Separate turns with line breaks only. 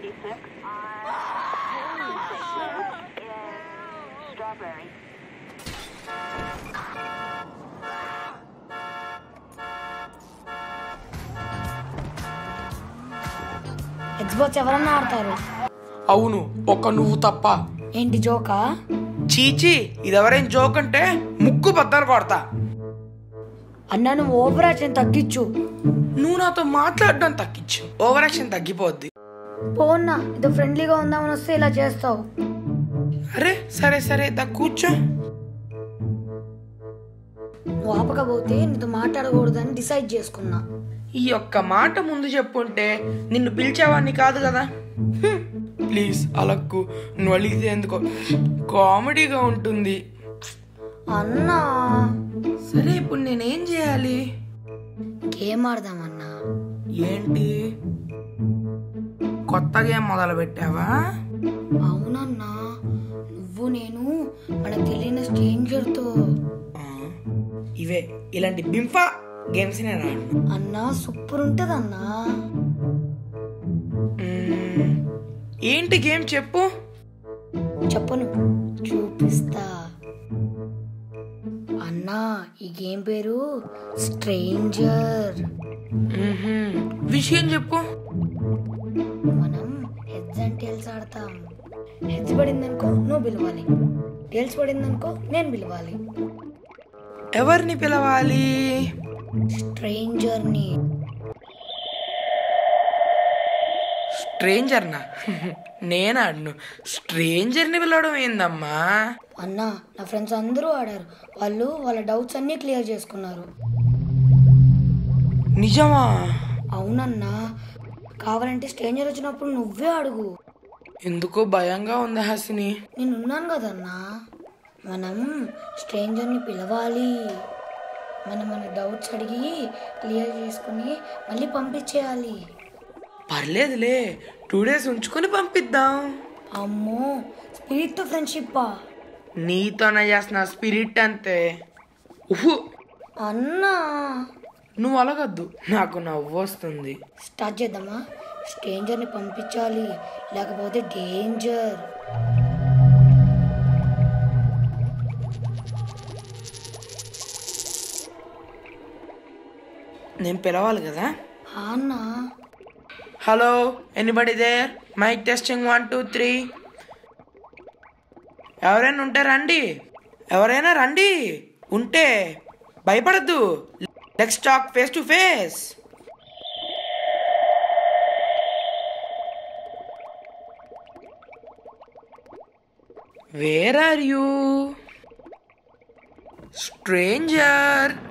86 in Strawberry.
Xbox ఎవరన్నా ఆడతారు
అవును ఒక నువ్వు తప్ప
ఏంటి జోకా
చీచి ఇదెవరేం జోక్ అంటే ముక్కు బద్దలు కొడతా
అన్నా నువ్వు ఓవర్ యాక్షన్ తగ్గించు
నువ్వు నాతో మాట్లాడడం తగ్గించు ఓవర్ యాక్షన్ తగ్గిపోద్ది
పోన్నా ఇది ఫ్రెండ్లీగా ఉందామని వస్తే ఇలా చేస్తావు
అరే సరే సరే దా కూర్చో
నువ్వు ఆపకపోతే నీతో మాట్లాడకూడదని డిసైడ్ చేసుకున్నా
ఈ ఒక్క మాట ముందు చెప్పుంటే నిన్ను పిలిచేవాడిని కాదు కదా హ్మ్. ప్లీజ్ అలక్కు నువ్వు అడిగితే ఎందుకో కామెడీగా ఉంటుంది
అన్నా
సరే ఇప్పుడు నేనేం చేయాలి
గేమ్ ఆడదామన్నా
ఏంటి కొత్త గేమ్ మొదలు పెట్టావా
అవునన్నా నువ్వు నేను మనకు తెలియని స్ట్రేంజర్తో
ఆ, ఇవే ఇలాంటి బింఫా గేమ్స్ నేను ఆడను
అన్నా సూపర్ ఉంటదన్నా
మ్మ్. ఏంటి గేమ్ చెప్పు
చెప్పను చూపిస్తా అన్నా ఈ గేమ్ పేరు స్ట్రేంజర్
మ్మ్హ్మ్. విషయం చెప్పు
మనం హెడ్స్ అండ్ టేల్స్ ఆడతాం హెడ్స్ పడిందనుకో నువ్వు పిలవాలి టేల్స్ పడిందనుకో నేను పిలవాలి
ఎవరిని పిలవాలి
స్ట్రేంజర్ని
స్ట్రేంజర్నా నేను ఆడను స్ట్రేంజర్ని పిలవడం ఏందమ్మా
అన్నా నా ఫ్రెండ్స్ అందరూ ఆడారు వాళ్ళు వాళ్ళ డౌట్స్ అన్నీ క్లియర్ చేసుకున్నారు
నిజమా
అవునన్నా కావాలంటే స్ట్రేంజర్ వచ్చినప్పుడు నువ్వే అడుగు
ఎందుకో భయంగా ఉంది హాసిని
నేనున్నాను కదన్నా మనం స్ట్రేంజర్ని పిలవాలి మనం మన డౌట్స్ అడిగి క్లియర్ చేసుకుని మళ్ళీ పంపించేయాలి
పర్లేదులే టూ డేస్ ఉంచుకొని పంపిద్దాం
అమ్మో స్పిరిట్తో ఫ్రెండ్షిప్పా
నీతోనే చేస్తున్న స్పిరిట్ అంతే ఉహు
అన్నా
నువ్వు అలగద్దు నాకు నవ్వు వస్తుంది
స్టార్ట్ చేద్దామా స్ట్రేంజర్ని పంపించాలి లేకపోతే డేంజర్
నేను పిలవాలి కదా
అన్నా
hello anybody there mike testing one two three ఎవరైనా ఉంటే రండి ఎవరైనా రండి ఉంటే భయపడద్దు let's talk face to face where are you stranger